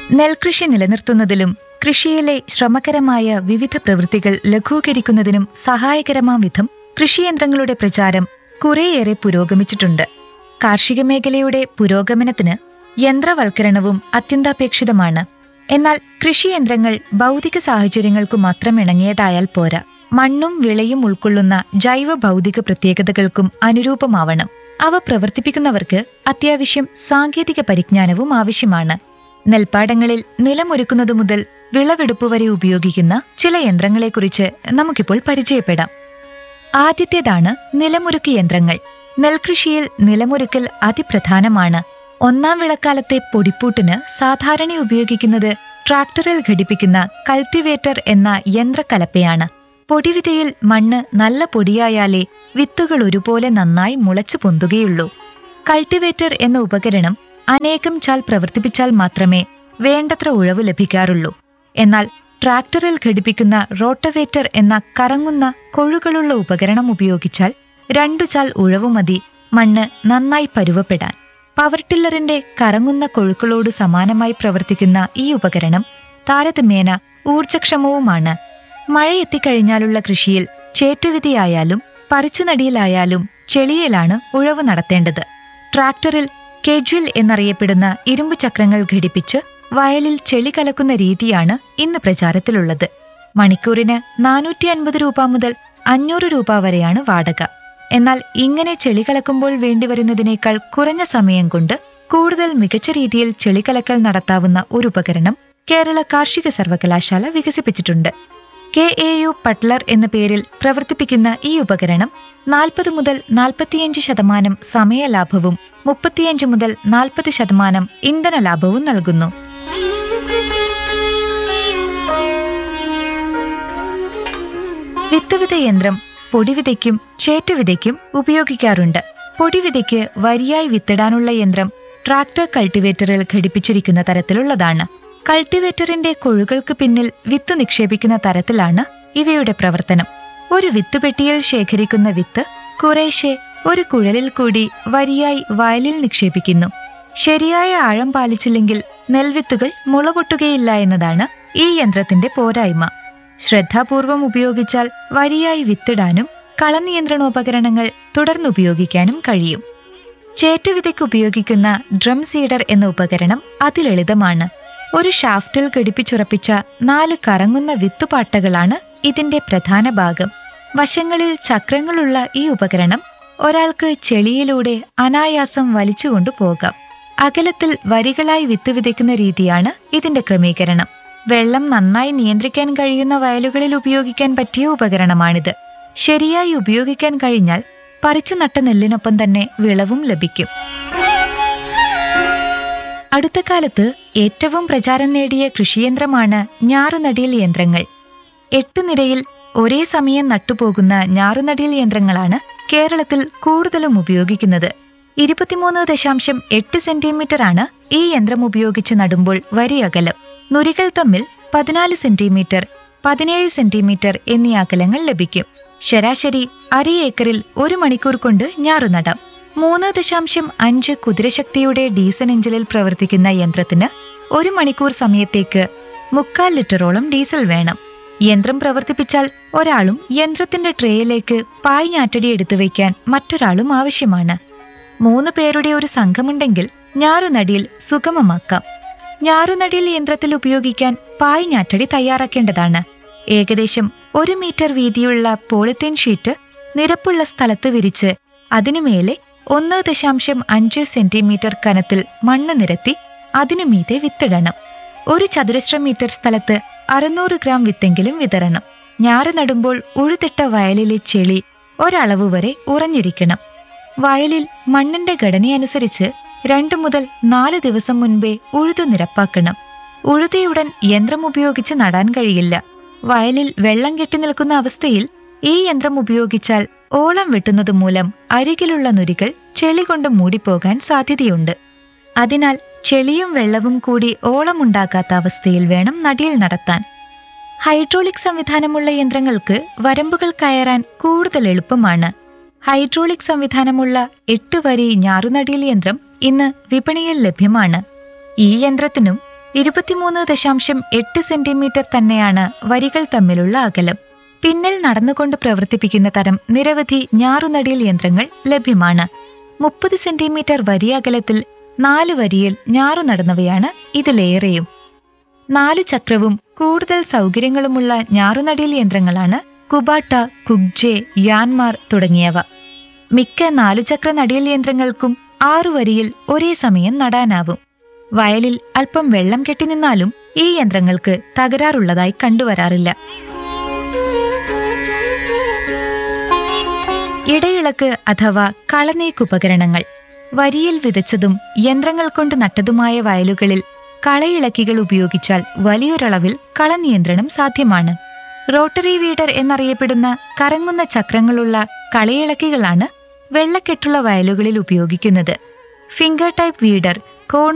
നെൽകൃഷി നിലനിർത്തുന്നതിലും കൃഷിയിലെ ശ്രമകരമായ വിവിധ പ്രവൃത്തികൾ ലഘൂകരിക്കുന്നതിനും സഹായകരമാം വിധം കൃഷിയന്ത്രങ്ങളുടെ പ്രചാരം കുറേയേറെ പുരോഗമിച്ചിട്ടുണ്ട് കാർഷിക മേഖലയുടെ പുരോഗമനത്തിന് യന്ത്രവൽക്കരണവും അത്യന്താപേക്ഷിതമാണ് എന്നാൽ കൃഷിയന്ത്രങ്ങൾ ഭൗതിക സാഹചര്യങ്ങൾക്കു മാത്രം ഇണങ്ങിയതായാൽ പോരാ മണ്ണും വിളയും ഉൾക്കൊള്ളുന്ന ജൈവ ഭൗതിക പ്രത്യേകതകൾക്കും അനുരൂപമാവണം അവ പ്രവർത്തിപ്പിക്കുന്നവർക്ക് അത്യാവശ്യം സാങ്കേതിക പരിജ്ഞാനവും ആവശ്യമാണ് നെൽപ്പാടങ്ങളിൽ നിലമൊരുക്കുന്നതു മുതൽ വിളവെടുപ്പ് വരെ ഉപയോഗിക്കുന്ന ചില യന്ത്രങ്ങളെക്കുറിച്ച് നമുക്കിപ്പോൾ പരിചയപ്പെടാം ആദ്യത്തേതാണ് നിലമുരുക്ക് യന്ത്രങ്ങൾ നെൽകൃഷിയിൽ നിലമുരുക്കൽ അതിപ്രധാനമാണ് ഒന്നാം വിളക്കാലത്തെ പൊടിപ്പൂട്ടിന് സാധാരണ ഉപയോഗിക്കുന്നത് ട്രാക്ടറിൽ ഘടിപ്പിക്കുന്ന കൾട്ടിവേറ്റർ എന്ന യന്ത്രക്കലപ്പയാണ് പൊടിവിതയിൽ മണ്ണ് നല്ല പൊടിയായാലേ വിത്തുകൾ ഒരുപോലെ നന്നായി മുളച്ചു പൊന്തുകയുള്ളൂ കൾട്ടിവേറ്റർ എന്ന ഉപകരണം അനേകം ചാൽ പ്രവർത്തിപ്പിച്ചാൽ മാത്രമേ വേണ്ടത്ര ഉഴവ് ലഭിക്കാറുള്ളൂ എന്നാൽ ട്രാക്ടറിൽ ഘടിപ്പിക്കുന്ന റോട്ടവേറ്റർ എന്ന കറങ്ങുന്ന കൊഴുകളുള്ള ഉപകരണം ഉപയോഗിച്ചാൽ രണ്ടു ചാൽ ഉഴവ് മതി മണ്ണ് നന്നായി പരുവപ്പെടാൻ പവർ ടില്ലറിന്റെ കറങ്ങുന്ന കൊഴുക്കളോട് സമാനമായി പ്രവർത്തിക്കുന്ന ഈ ഉപകരണം താരതമ്യേന ഊർജക്ഷമവുമാണ് മഴയെത്തിക്കഴിഞ്ഞാലുള്ള കൃഷിയിൽ ചേറ്റുവിധിയായാലും പറിച്ചുനടിയിലായാലും ചെളിയിലാണ് ഉഴവ് നടത്തേണ്ടത് ട്രാക്ടറിൽ കെജ്വൽ എന്നറിയപ്പെടുന്ന ഇരുമ്പു ചക്രങ്ങൾ ഘടിപ്പിച്ച് വയലിൽ ചെളി കലക്കുന്ന രീതിയാണ് ഇന്ന് പ്രചാരത്തിലുള്ളത് മണിക്കൂറിന് നാനൂറ്റി അൻപത് രൂപ മുതൽ അഞ്ഞൂറ് രൂപ വരെയാണ് വാടക എന്നാൽ ഇങ്ങനെ ചെളി കലക്കുമ്പോൾ വേണ്ടിവരുന്നതിനേക്കാൾ കുറഞ്ഞ സമയം കൊണ്ട് കൂടുതൽ മികച്ച രീതിയിൽ ചെളി കലക്കൽ നടത്താവുന്ന ഒരു ഉപകരണം കേരള കാർഷിക സർവകലാശാല വികസിപ്പിച്ചിട്ടുണ്ട് കെ എ യു പട്ലർ എന്ന പേരിൽ പ്രവർത്തിപ്പിക്കുന്ന ഈ ഉപകരണം നാൽപ്പത് മുതൽ നാൽപ്പത്തിയഞ്ച് ശതമാനം സമയലാഭവും മുപ്പത്തിയഞ്ച് മുതൽ നാൽപ്പത് ശതമാനം ഇന്ധന ലാഭവും നൽകുന്നു വിത്തുവിത യന്ത്രം പൊടിവിതയ്ക്കും ചേറ്റുവിതയ്ക്കും ഉപയോഗിക്കാറുണ്ട് പൊടിവിതയ്ക്ക് വരിയായി വിത്തിടാനുള്ള യന്ത്രം ട്രാക്ടർ കൾട്ടിവേറ്ററിൽ ഘടിപ്പിച്ചിരിക്കുന്ന തരത്തിലുള്ളതാണ് കൾട്ടിവേറ്ററിന്റെ കൊഴുകൾക്ക് പിന്നിൽ വിത്ത് നിക്ഷേപിക്കുന്ന തരത്തിലാണ് ഇവയുടെ പ്രവർത്തനം ഒരു വിത്തുപെട്ടിയിൽ ശേഖരിക്കുന്ന വിത്ത് കുറേശ്ശെ ഒരു കുഴലിൽ കൂടി വരിയായി വയലിൽ നിക്ഷേപിക്കുന്നു ശരിയായ ആഴം പാലിച്ചില്ലെങ്കിൽ നെൽവിത്തുകൾ മുളപൊട്ടുകയില്ല എന്നതാണ് ഈ യന്ത്രത്തിന്റെ പോരായ്മ ശ്രദ്ധാപൂർവം ഉപയോഗിച്ചാൽ വരിയായി വിത്തിടാനും കളനിയന്ത്രണോപകരണങ്ങൾ തുടർന്നുപയോഗിക്കാനും കഴിയും ചേറ്റുവിതയ്ക്ക് ഉപയോഗിക്കുന്ന ഡ്രം സീഡർ എന്ന ഉപകരണം അതിലളിതമാണ് ഒരു ഷാഫ്റ്റിൽ ഘടിപ്പിച്ചുറപ്പിച്ച നാല് കറങ്ങുന്ന വിത്തുപാട്ടകളാണ് ഇതിന്റെ പ്രധാന ഭാഗം വശങ്ങളിൽ ചക്രങ്ങളുള്ള ഈ ഉപകരണം ഒരാൾക്ക് ചെളിയിലൂടെ അനായാസം വലിച്ചുകൊണ്ടു പോകാം അകലത്തിൽ വരികളായി വിത്ത് വിതയ്ക്കുന്ന രീതിയാണ് ഇതിന്റെ ക്രമീകരണം വെള്ളം നന്നായി നിയന്ത്രിക്കാൻ കഴിയുന്ന വയലുകളിൽ ഉപയോഗിക്കാൻ പറ്റിയ ഉപകരണമാണിത് ശരിയായി ഉപയോഗിക്കാൻ കഴിഞ്ഞാൽ പറിച്ചു നട്ട നെല്ലിനൊപ്പം തന്നെ വിളവും ലഭിക്കും അടുത്ത കാലത്ത് ഏറ്റവും പ്രചാരം നേടിയ കൃഷിയന്ത്രമാണ് ഞാറുനടിയൽ യന്ത്രങ്ങൾ എട്ട് നിരയിൽ ഒരേ സമയം നട്ടുപോകുന്ന ഞാറുനടിയൽ യന്ത്രങ്ങളാണ് കേരളത്തിൽ കൂടുതലും ഉപയോഗിക്കുന്നത് ഇരുപത്തിമൂന്ന് ദശാംശം എട്ട് സെന്റിമീറ്റർ ആണ് ഈ യന്ത്രം ഉപയോഗിച്ച് നടുമ്പോൾ വരി അകലം നുരികൾ തമ്മിൽ പതിനാല് സെന്റിമീറ്റർ പതിനേഴ് സെന്റിമീറ്റർ എന്നീ അകലങ്ങൾ ലഭിക്കും ശരാശരി അര ഏക്കറിൽ ഒരു മണിക്കൂർ കൊണ്ട് ഞാറുനടാം മൂന്ന് ദശാംശം അഞ്ച് കുതിരശക്തിയുടെ ഡീസൽ എഞ്ചിനിൽ പ്രവർത്തിക്കുന്ന യന്ത്രത്തിന് ഒരു മണിക്കൂർ സമയത്തേക്ക് മുക്കാൽ ലിറ്ററോളം ഡീസൽ വേണം യന്ത്രം പ്രവർത്തിപ്പിച്ചാൽ ഒരാളും യന്ത്രത്തിന്റെ ട്രേയിലേക്ക് പായ് ഞാറ്റടി എടുത്തു വയ്ക്കാൻ മറ്റൊരാളും ആവശ്യമാണ് മൂന്ന് പേരുടെ ഒരു സംഘമുണ്ടെങ്കിൽ ഞാറുനടിയിൽ സുഗമമാക്കാം ഞാറുനടിയിൽ യന്ത്രത്തിൽ ഉപയോഗിക്കാൻ പായ് ഞാറ്റടി തയ്യാറാക്കേണ്ടതാണ് ഏകദേശം ഒരു മീറ്റർ വീതിയുള്ള പോളിത്തീൻ ഷീറ്റ് നിരപ്പുള്ള സ്ഥലത്ത് വിരിച്ച് അതിനുമേലെ ഒന്ന് ദശാംശം അഞ്ച് സെന്റിമീറ്റർ കനത്തിൽ മണ്ണ് നിരത്തി അതിനു മീതെ വിത്തിടണം ഒരു ചതുരശ്ര മീറ്റർ സ്ഥലത്ത് അറുന്നൂറ് ഗ്രാം വിത്തെങ്കിലും വിതരണം ഞാറ് നടുമ്പോൾ ഉഴുതിട്ട വയലിലെ ചെളി ഒരളവ് വരെ ഉറഞ്ഞിരിക്കണം വയലിൽ മണ്ണിന്റെ ഘടനയനുസരിച്ച് രണ്ടു മുതൽ നാല് ദിവസം മുൻപേ ഉഴുതു നിരപ്പാക്കണം ഉഴുതിയുടൻ യന്ത്രം ഉപയോഗിച്ച് നടാൻ കഴിയില്ല വയലിൽ വെള്ളം കെട്ടി നിൽക്കുന്ന അവസ്ഥയിൽ ഈ യന്ത്രം ഉപയോഗിച്ചാൽ ഓളം വെട്ടുന്നത് മൂലം അരികിലുള്ള നുരികൾ ചെളി കൊണ്ട് മൂടിപ്പോകാൻ സാധ്യതയുണ്ട് അതിനാൽ ചെളിയും വെള്ളവും കൂടി ഓളമുണ്ടാക്കാത്ത അവസ്ഥയിൽ വേണം നടിയിൽ നടത്താൻ ഹൈഡ്രോളിക് സംവിധാനമുള്ള യന്ത്രങ്ങൾക്ക് വരമ്പുകൾ കയറാൻ കൂടുതൽ എളുപ്പമാണ് ഹൈഡ്രോളിക് സംവിധാനമുള്ള എട്ട് വരി ഞാറുനടിയൽ യന്ത്രം ഇന്ന് വിപണിയിൽ ലഭ്യമാണ് ഈ യന്ത്രത്തിനും ഇരുപത്തിമൂന്ന് ദശാംശം എട്ട് സെന്റിമീറ്റർ തന്നെയാണ് വരികൾ തമ്മിലുള്ള അകലം പിന്നിൽ നടന്നുകൊണ്ട് പ്രവർത്തിപ്പിക്കുന്ന തരം നിരവധി ഞാറുനടിയൽ യന്ത്രങ്ങൾ ലഭ്യമാണ് മുപ്പത് സെന്റിമീറ്റർ വരി അകലത്തിൽ നാല് വരിയിൽ ഞാറു നടന്നവയാണ് ഇതിലേറെയും നാലു ചക്രവും കൂടുതൽ സൗകര്യങ്ങളുമുള്ള ഞാറുനടിയൽ യന്ത്രങ്ങളാണ് കുബാട്ട കുഗ്ജെ യാൻമാർ തുടങ്ങിയവ മിക്ക നാലുചക്ര നടിയൽ യന്ത്രങ്ങൾക്കും ആറു വരിയിൽ ഒരേ സമയം നടാനാവും വയലിൽ അല്പം വെള്ളം കെട്ടിനിന്നാലും ഈ യന്ത്രങ്ങൾക്ക് തകരാറുള്ളതായി കണ്ടുവരാറില്ല ഇടയിളക്ക് അഥവാ കളനീക്കുപകരണങ്ങൾ വരിയിൽ വിതച്ചതും യന്ത്രങ്ങൾ കൊണ്ട് നട്ടതുമായ വയലുകളിൽ കളയിളക്കികൾ ഉപയോഗിച്ചാൽ വലിയൊരളവിൽ കളനിയന്ത്രണം സാധ്യമാണ് റോട്ടറി വീഡർ എന്നറിയപ്പെടുന്ന കറങ്ങുന്ന ചക്രങ്ങളുള്ള കളയിളക്കികളാണ് വെള്ളക്കെട്ടുള്ള വയലുകളിൽ ഉപയോഗിക്കുന്നത് ഫിംഗർ ടൈപ്പ് വീഡർ കോണ